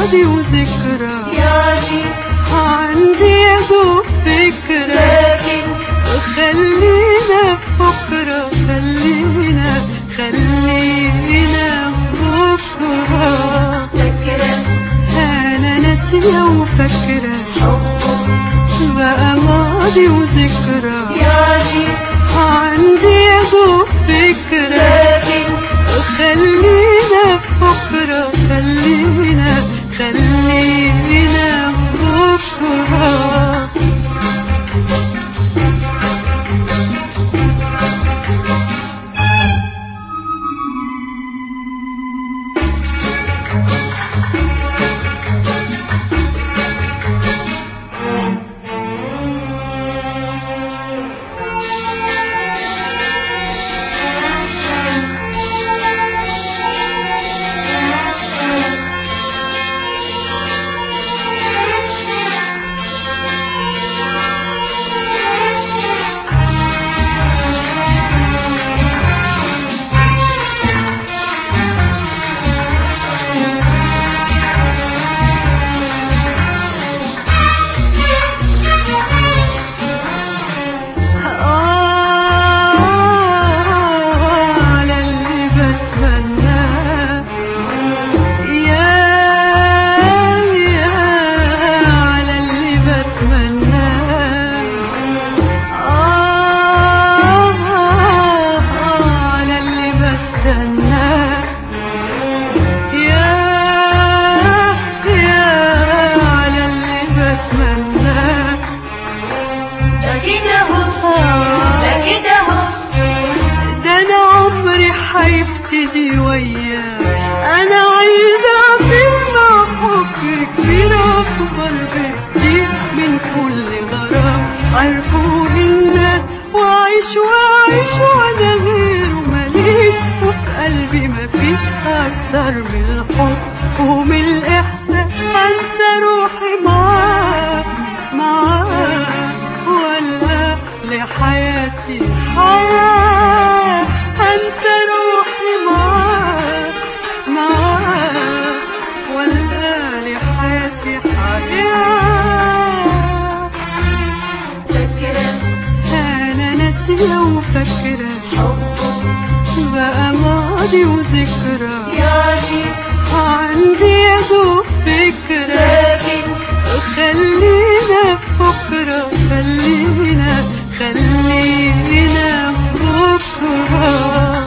ماضي وذكرى يعني عندي يا دوب فكرة لكن خلينا بكرة خلينا خلينا بكرة فكرة أنا ناسية وفاكرة حبه بقى ماضي وذكرى يعني عندي يا دوب فكرة لكن خلينا بكرة خلينا خلينا بكرة على اللي بتمناه يا يا على اللي بتمناه آه على اللي بستناه يا يا على اللي بتمناه ده كده هو ده كده هو ده انا عمري هيبتدي وياه انا عايزه اطير مع حب كبير اكبر بكتير من كل غرام عرفوا الناس واعيش واعيش وانا غيره ماليش وفي قلبي مفيش اكتر من الحب ومن الاحساس انسى روحي معاه معاه ولا لحياتي حياة أنسى روحي معاه معاه ولا لحياتي حياة فكرة أنا ناسية وفاكرة حبه بقى ماضي وذكرى يعني عندي يا دوب فكرة لكن خلينا بكرة خلينا خلينا بكرة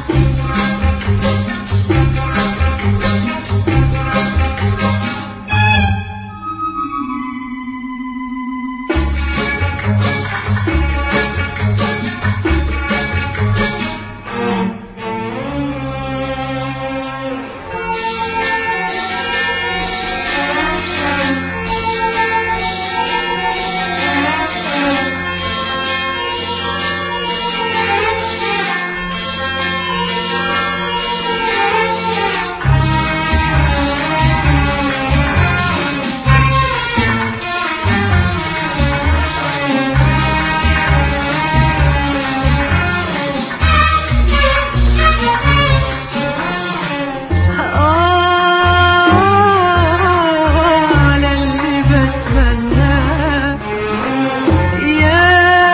على اللي بتمناه يا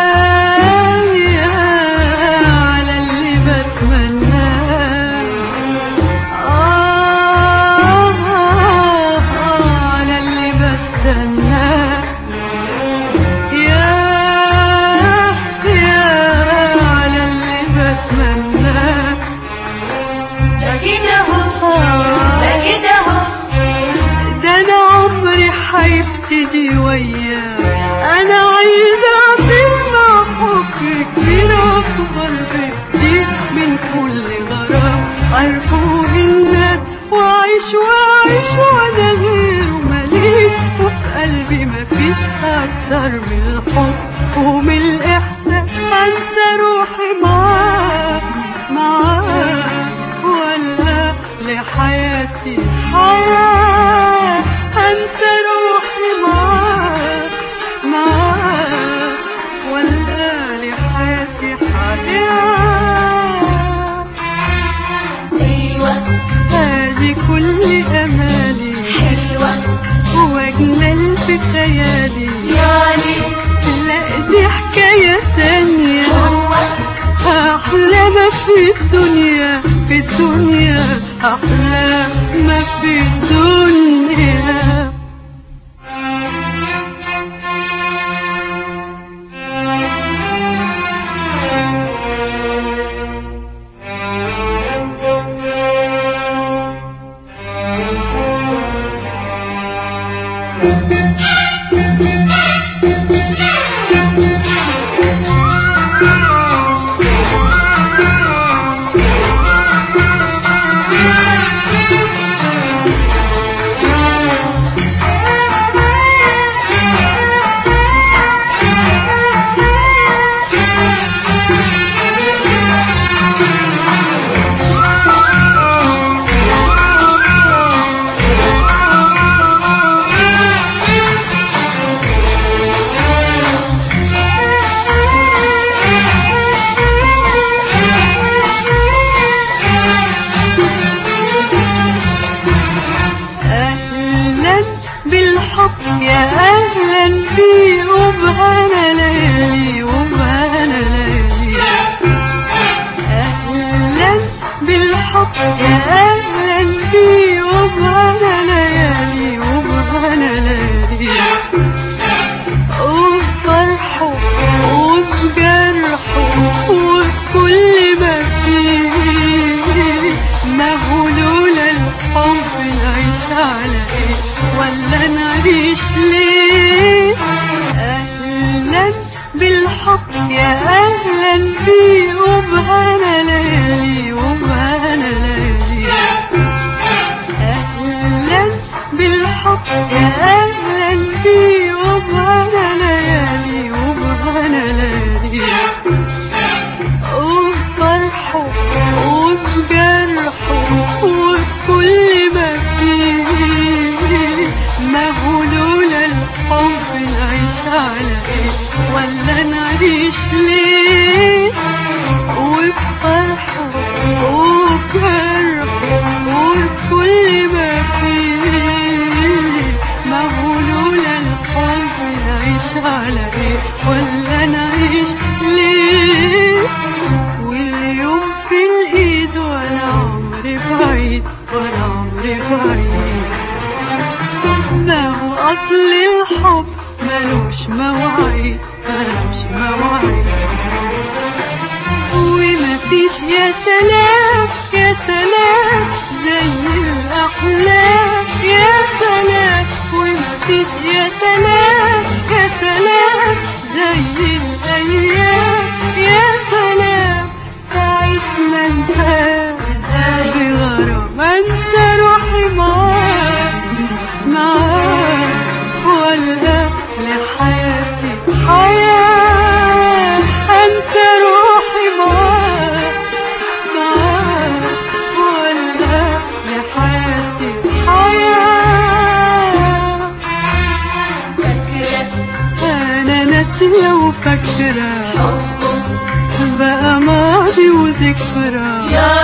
يا على اللي بتمناه آه على اللي بستناه يا يا على اللي بتمناه ده كده هو ده كده هو ده انا عمري هيبتدي وياه انا عايزه اطير مع حب كبير اكبر بكتير من كل غرام عرفوا الناس واعيش واعيش وانا غيره ماليش وفي قلبي مفيش اكتر من الحب ومن الاحساس انسى روحي معاه معاه ولا لحياتي حياة أنسى روحي معاه معاه ولا لحياتي حياة ايوه هذه كل أمالي حلوة في الدنيا في الدنيا أحلى ما في الدنيا أهلا بالحب يا أهلا بي وبهنا ليالي وبهنا ليالي أهلا بالحب يا أهلا بي وبهنا ليالي وبهنا ليالي وبفرحه وبجرحه وبكل ما فيه ما هو لولا الحب نعيش على ايه ولا نعيش ليه اهلا بالحب يا اهلا بيه وبهنا ليالي وبهنا ليالي أهلا بالحب يا أهلا بي وبهنا ليالي وبهنا ليالي وبفرحه وبجرحه وبكل ما فيه ما هو لولا الحب نعيش على ايه ولا نعيش ليه وبفرحه وبجرحه وبكل ما فيه ما هو لولا الحب نعيش على ايه ولا نعيش ليه واليوم في الايد وانا عمري بعيد وانا عمري بعيد ما هو اصل الحب ملوش مواعيد ملوش مواعيد وما فيش يا سلام يا سلام زي الأحلام يا سلام وما فيش يا سلام يا سلام زي الأيام يا سلام ساعة ما انت بغرام انسى روحي معاك معاك ولا لحياتي حياة انسى روحي معاك معاك ولا لحياتي حياة انا ناسية وفاكرة بقى ماضي وذكرى يا